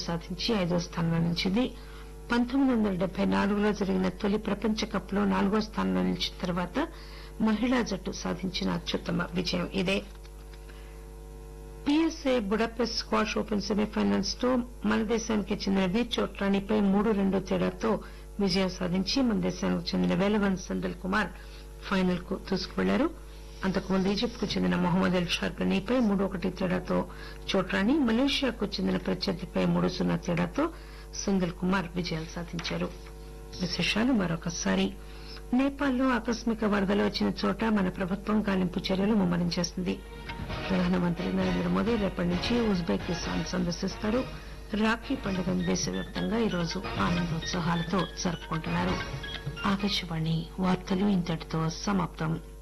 సాధించి ఐదో స్థానంలో నిలిచింది పంతొమ్మిది వందల డెబ్బై నాలుగులో జరిగిన తొలి ప్రపంచ కప్ లో నాలుగో స్థానంలో నిలిచిన తర్వాత మహిళా జట్టు సాధించిన అత్యుత్తమ విజయం ఇదే PSA Budapest squash open semifinals లో మన దేశానికి చెందిన వీర్ చోట్రాణిపై మూడు రెండు తేడాతో విజయం సాధించి మన దేశానికి చెందిన వేలవన్ సందల్ కుమార్ ఫైనల్ కు దూసుకువెళ్లారు అంతకుముందు ఈజిప్ట్ కు చెందిన మొహమ్మద్ ఎల్ షార్కనీపై మూడు ఒకటి తేడాతో చోట్రాణి మలేషియాకు చెందిన ప్రత్యర్థిపై మూడు సున్నా తేడాతో సందల్ కుమార్ విజయాలు సాధించారు విశేషాలు మరొకసారి నేపాల్లో ఆకస్మిక వరదలు వచ్చిన చోట మన ప్రభుత్వం గాలింపు చర్యలు ముమ్మరం చేస్తుంది ప్రధానమంత్రి నరేంద్ర మోదీ రేపటి నుంచి ఉజ్బెకిస్తాన్ సందర్శిస్తారు రాఖీ పండుగను దేశవ్యాప్తంగా ఈరోజు ఆనందోత్సాహాలతో జరుపుకుంటున్నారు ఆకాశవాణి వార్తలు ఇంతటితో సమాప్తం